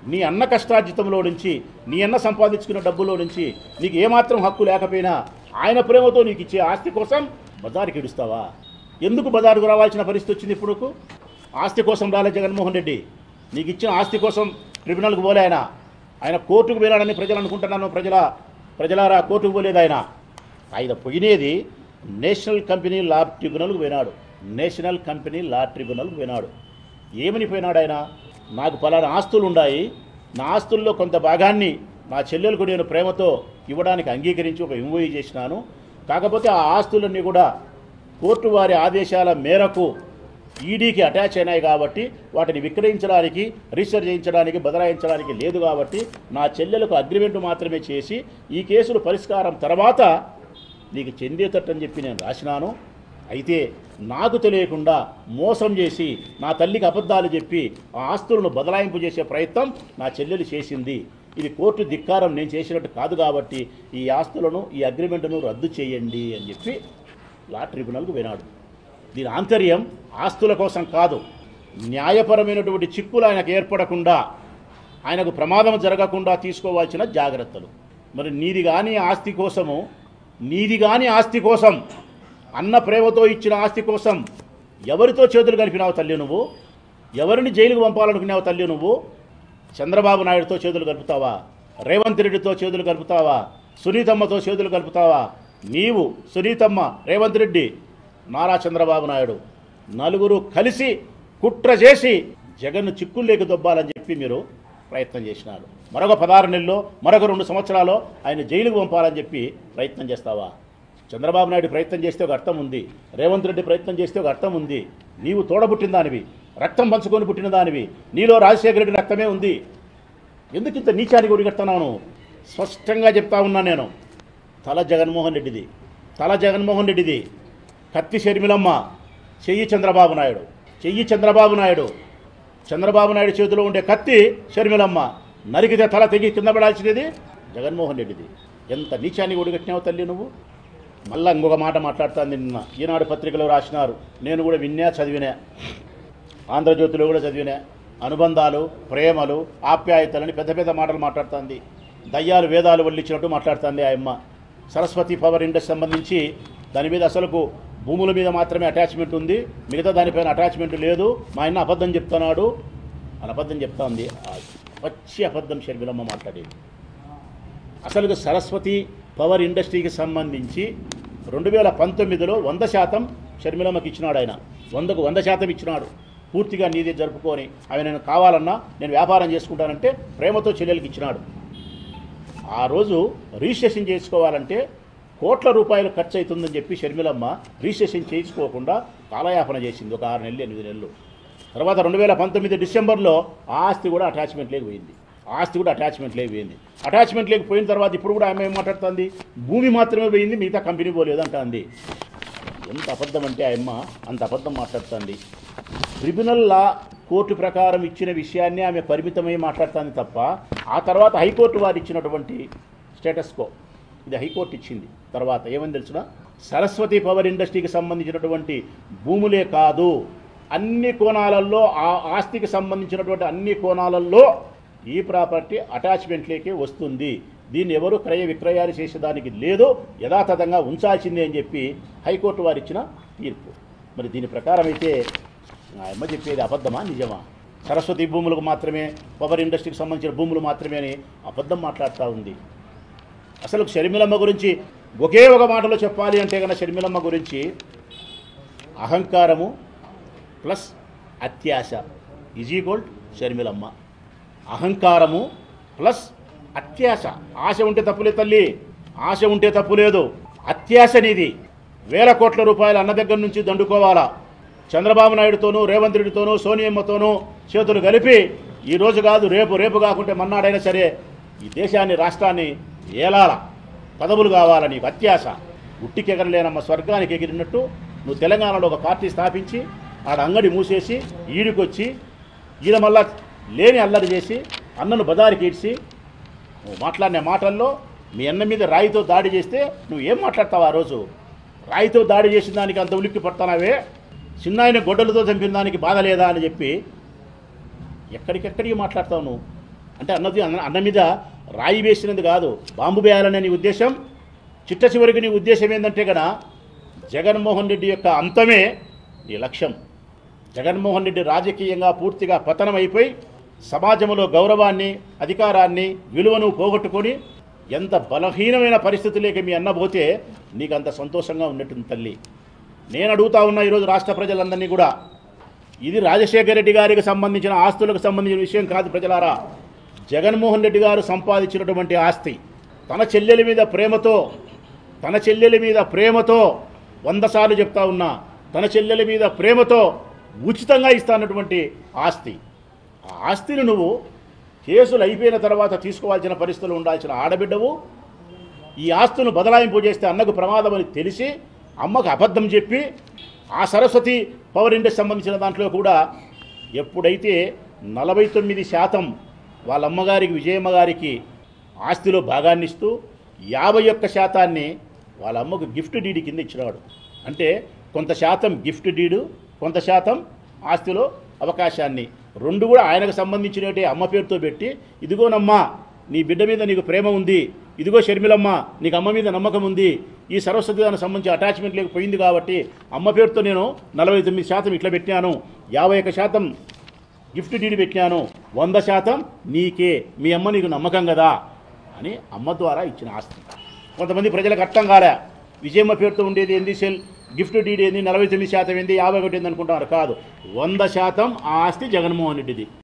నీ అన్న కష్టార్జితంలో నుంచి నీ అన్న సంపాదించుకున్న డబ్బులో నుంచి నీకు ఏమాత్రం హక్కు లేకపోయినా ఆయన ప్రేమతో నీకు ఇచ్చే ఆస్తి కోసం బజారుకి ఇడుస్తావా ఎందుకు బజారుకు రావాల్సిన పరిస్థితి వచ్చింది ఇప్పుడు ఆస్తి కోసం రాలే జగన్మోహన్ రెడ్డి నీకు ఇచ్చిన ఆస్తి కోసం ట్రిబ్యునల్కి పోలే ఆయన ఆయన కోర్టుకు పోయినాడని ప్రజలు అనుకుంటున్నాను ప్రజల ప్రజలారా కోర్టుకు పోలేదు ఆయన ఆయన పోయినేది నేషనల్ కంపెనీ లా ట్రిబ్యునల్కి పోయినాడు నేషనల్ కంపెనీ లా ట్రిబ్యునల్కి పోయినాడు ఏమని పోయినాడు ఆయన నాకు పలానా ఆస్తులు ఉన్నాయి నా ఆస్తుల్లో కొంత భాగాన్ని నా చెల్లెలకు నేను ప్రేమతో ఇవ్వడానికి అంగీకరించి ఒక ఎంఓఈ చేసినాను కాకపోతే ఆ ఆస్తులన్నీ కూడా కోర్టు వారి ఆదేశాల మేరకు ఈడీకి అటాచ్ అయినాయి కాబట్టి వాటిని విక్రయించడానికి రిజిస్టర్ చేయించడానికి బదలాయించడానికి లేదు కాబట్టి నా చెల్లెలకు అగ్రిమెంట్ మాత్రమే చేసి ఈ కేసులు పరిష్కారం తర్వాత నీకు చెందేటట్టని చెప్పి నేను రాసినాను అయితే నాకు తెలియకుండా మోసం చేసి నా తల్లికి అబద్ధాలు చెప్పి ఆ ఆస్తులను బదలాయింపు చేసే ప్రయత్నం నా చెల్లెలు చేసింది ఇది కోర్టు ధిక్కారం నేను చేసినట్టు కాదు కాబట్టి ఈ ఆస్తులను ఈ అగ్రిమెంట్ను రద్దు చేయండి అని చెప్పి లా ట్రిబ్యునల్కు వినాడు దీని ఆంతర్యం ఆస్తుల కోసం కాదు న్యాయపరమైనటువంటి చిక్కులు ఆయనకు ఏర్పడకుండా ఆయనకు ప్రమాదం జరగకుండా తీసుకోవాల్సిన జాగ్రత్తలు మరి నీది కాని ఆస్తి కోసము నీది కాని ఆస్తి కోసం అన్న ప్రేమతో ఇచ్చిన ఆస్తి కోసం ఎవరితో చేతులు కలిపినావు తల్లి నువ్వు ఎవరిని జైలుకు పంపాలనుకున్నావు తల్లి నువ్వు చంద్రబాబు నాయుడుతో చేతులు కలుపుతావా రేవంత్ రెడ్డితో చేతులు కలుపుతావా సునీతమ్మతో చేతులు కలుపుతావా నీవు సునీతమ్మ రేవంత్ రెడ్డి నారా చంద్రబాబు నాయుడు నలుగురు కలిసి కుట్ర చేసి జగన్ను చిక్కుల్లోకి దొబ్బాలని చెప్పి మీరు ప్రయత్నం చేసినారు మరొక పదహారు నెలల్లో మరొక రెండు సంవత్సరాల్లో ఆయన జైలుకు పంపాలని చెప్పి ప్రయత్నం చేస్తావా చంద్రబాబు నాయుడు ప్రయత్నం చేస్తే ఒక అర్థం ఉంది రేవంత్ రెడ్డి ప్రయత్నం చేస్తే ఒక అర్థం ఉంది నీవు తోడబుట్టిన దానివి రక్తం పంచుకొని పుట్టిన దానివి నీలో రాజశేఖర రెడ్డి రక్తమే ఉంది ఎందుకు ఇంత నీచానికి ఉరిగడుతున్నాను స్పష్టంగా చెప్తా ఉన్నా నేను తల జగన్మోహన్ రెడ్డిది తల జగన్మోహన్ రెడ్డిది కత్తి షర్మిలమ్మ చెయ్యి చంద్రబాబు నాయుడు చెయ్యి చంద్రబాబు నాయుడు చంద్రబాబు నాయుడు చేతిలో ఉండే కత్తి షర్మిలమ్మ నరికితే తల తెగి కింద పడాల్సినది జగన్మోహన్ రెడ్డిది ఎంత నీచానికి ఒడిగట్టినావు తల్లి నువ్వు మళ్ళా ఇంకొక మాట మాట్లాడుతుంది నిన్న ఈనాడు పత్రికలో రాసినారు నేను కూడా విన్నా చదివినా ఆంధ్రజ్యోతిలో కూడా చదివినా అనుబంధాలు ప్రేమలు ఆప్యాయతలని పెద్ద పెద్ద మాటలు మాట్లాడుతుంది దయ్యాలు వేదాలు వల్లించినట్టు మాట్లాడుతుంది ఆ అమ్మ సరస్వతి పవర్ ఇండస్ట్రీ సంబంధించి దాని మీద అసలుకు భూముల మీద మాత్రమే అటాచ్మెంట్ ఉంది మిగతా దానిపైన అటాచ్మెంట్ లేదు మా ఆయన అబద్ధం చెప్తున్నాడు అని అబద్ధం చెప్తాంది ఆ పచ్చి అబద్ధం షర్మిలమ్మ మాట్లాడేది అసలు సరస్వతి పవర్ ఇండస్ట్రీకి సంబంధించి రెండు వేల పంతొమ్మిదిలో వంద శాతం షర్మిలమ్మకి ఇచ్చినాడు ఆయన వందకు వంద శాతం ఇచ్చినాడు పూర్తిగా నీదే జరుపుకొని అవి నేను కావాలన్నా నేను వ్యాపారం చేసుకుంటానంటే ప్రేమతో చెల్లెలకి ఇచ్చినాడు ఆ రోజు రిజిస్ట్రేషన్ చేసుకోవాలంటే కోట్ల రూపాయలు ఖర్చు అవుతుందని చెప్పి షర్మిలమ్మ రిజిస్ట్రేషన్ చేయించుకోకుండా కాలయాపన చేసింది ఒక ఆరు నెలలు ఎనిమిది నెలలు తర్వాత రెండు వేల పంతొమ్మిది డిసెంబర్లో ఆ ఆస్తి కూడా అటాచ్మెంట్ లేక పోయింది ఆ ఆస్తి కూడా అటాచ్మెంట్ లేక పోయింది అటాచ్మెంట్ లేక పోయిన తర్వాత ఇప్పుడు కూడా ఆమె ఏం మాట్లాడుతుంది భూమి మాత్రమే పోయింది మిగతా కంపెనీ పోలేదు అంటుంది ఎంత అబద్ధం అంటే ఆ అమ్మ అంత అబద్ధం మాట్లాడుతుంది ట్రిబ్యునల్ లా కోర్టు ప్రకారం ఇచ్చిన విషయాన్ని ఆమె పరిమితమై మాట్లాడుతుంది తప్ప ఆ తర్వాత హైకోర్టు వారు ఇచ్చినటువంటి స్టేటస్ కో ఇది హైకోర్టు ఇచ్చింది తర్వాత ఏమని తెలుసునా సరస్వతి పవర్ ఇండస్ట్రీకి సంబంధించినటువంటి భూములే కాదు అన్ని కోణాలలో ఆ ఆస్తికి సంబంధించినటువంటి అన్ని కోణాలలో ఈ ప్రాపర్టీ అటాచ్మెంట్లేకే వస్తుంది దీన్ని ఎవరు క్రయ విక్రయాలు చేసేదానికి లేదు యథాతథంగా ఉంచాల్సిందే అని చెప్పి హైకోర్టు వారు ఇచ్చిన తీర్పు మరి దీని ప్రకారం అయితే ఆ అమ్మ చెప్పేది అబద్ధమా నిజమా సరస్వతి భూములకు మాత్రమే పవర్ ఇండస్ట్రీకి సంబంధించిన భూములు మాత్రమే అని అబద్ధం మాట్లాడుతూ ఉంది అసలు షర్మిలమ్మ గురించి ఒకే ఒక మాటలో చెప్పాలి అంటే కనుక షర్మిలమ్మ గురించి అహంకారము ప్లస్ అత్యాశ ఈజ్ ఈక్వల్ షర్మిలమ్మ అహంకారము ప్లస్ అత్యాశ ఆశ ఉంటే తప్పులేదు తల్లి ఆశ ఉంటే తప్పు లేదు అత్యాశ నీది వేల కోట్ల రూపాయలు అన్న దగ్గర నుంచి దండుకోవాలా చంద్రబాబు నాయుడుతోనూ రేవంత్ రెడ్డితోనూ సోనియమ్మతోనూ చేతులు కలిపి ఈ రోజు కాదు రేపు రేపు కాకుంటే మన్నాడైనా సరే ఈ దేశాన్ని రాష్ట్రాన్ని ఏలాల పదవులు కావాలని నీకు అత్యాశ ఉట్టికెగరలేనమ్మ స్వర్గానికి ఎగిరినట్టు నువ్వు తెలంగాణలో ఒక పార్టీ స్థాపించి ఆడ అంగడి మూసేసి ఈడికొచ్చి ఈయన మళ్ళా లేని అల్లరి చేసి అన్నను బజారుకి ఈడ్చి నువ్వు మాట్లాడిన మాటల్లో మీ అన్న మీద రాయితో దాడి చేస్తే నువ్వు ఏం మాట్లాడతావు ఆ రోజు రాయితో దాడి చేసిన దానికి అంత ఉలిక్కి పడతానావే చిన్నాయన గొడ్డలతో చంపిన దానికి బాధ లేదా అని చెప్పి ఎక్కడికెక్కడికి మాట్లాడతావు నువ్వు అంటే అన్నది అన్న అన్న మీద రాయి వేసినది కాదు బాంబు వేయాలనే నీ ఉద్దేశం చిట్ట చివరికి నీ ఉద్దేశం ఏంటంటే కదా జగన్మోహన్ రెడ్డి యొక్క అంతమే నీ లక్ష్యం జగన్మోహన్ రెడ్డి రాజకీయంగా పూర్తిగా పతనం అయిపోయి సమాజంలో గౌరవాన్ని అధికారాన్ని విలువను పోగొట్టుకొని ఎంత బలహీనమైన పరిస్థితులేకి మీ అన్న పోతే నీకు అంత సంతోషంగా ఉన్నట్టుంది తల్లి నేను అడుగుతా ఉన్నా ఈరోజు రాష్ట్ర ప్రజలందరినీ కూడా ఇది రాజశేఖర రెడ్డి గారికి సంబంధించిన ఆస్తులకు సంబంధించిన విషయం కాదు ప్రజలారా జగన్మోహన్ రెడ్డి గారు సంపాదించినటువంటి ఆస్తి తన చెల్లెల మీద ప్రేమతో తన చెల్లెల మీద ప్రేమతో వంద సార్లు చెప్తా ఉన్నా తన చెల్లెల మీద ప్రేమతో ఉచితంగా ఇస్తానటువంటి ఆస్తి ఆ ఆస్తిని నువ్వు కేసులు అయిపోయిన తర్వాత తీసుకోవాల్సిన పరిస్థితులు ఉండాల్సిన ఆడబిడ్డవు ఈ ఆస్తును బదలాయింపు చేస్తే అన్నకు ప్రమాదం అని తెలిసి అమ్మకు అబద్ధం చెప్పి ఆ సరస్వతి పవర్ ఇండస్ట్రీ సంబంధించిన దాంట్లో కూడా ఎప్పుడైతే నలభై తొమ్మిది శాతం వాళ్ళ అమ్మగారికి విజయమ్మ గారికి ఆస్తిలో భాగాన్ని ఇస్తూ యాభై ఒక్క శాతాన్ని వాళ్ళ అమ్మకు గిఫ్ట్ డీడీ కింద ఇచ్చినాడు అంటే కొంత శాతం గిఫ్ట్ డీడు కొంత శాతం ఆస్తిలో అవకాశాన్ని రెండు కూడా ఆయనకు సంబంధించినట్టే అమ్మ పేరుతో పెట్టి ఇదిగోనమ్మా నీ బిడ్డ మీద నీకు ప్రేమ ఉంది ఇదిగో షర్మిలమ్మ నీకు అమ్మ మీద నమ్మకం ఉంది ఈ సరస్వతి దానికి సంబంధించి అటాచ్మెంట్ లేకపోయింది కాబట్టి అమ్మ పేరుతో నేను నలభై తొమ్మిది శాతం ఇట్లా పెట్టాను యాభై ఒక్క శాతం గిఫ్ట్ డీడీ పెట్టాను వంద శాతం నీకే మీ అమ్మ నీకు నమ్మకం కదా అని అమ్మ ద్వారా ఇచ్చిన ఆస్తి కొంతమంది ప్రజలకు అర్థం కాలే విజయమ్మ పేరుతో ఉండేది ఏంది సెల్ గిఫ్ట్ డీడీ ఏంది నలభై తొమ్మిది శాతం ఏంది యాభై ఒకటి ఏంది అనుకుంటున్నారు కాదు వంద శాతం ఆ ఆస్తి జగన్మోహన్ రెడ్డిది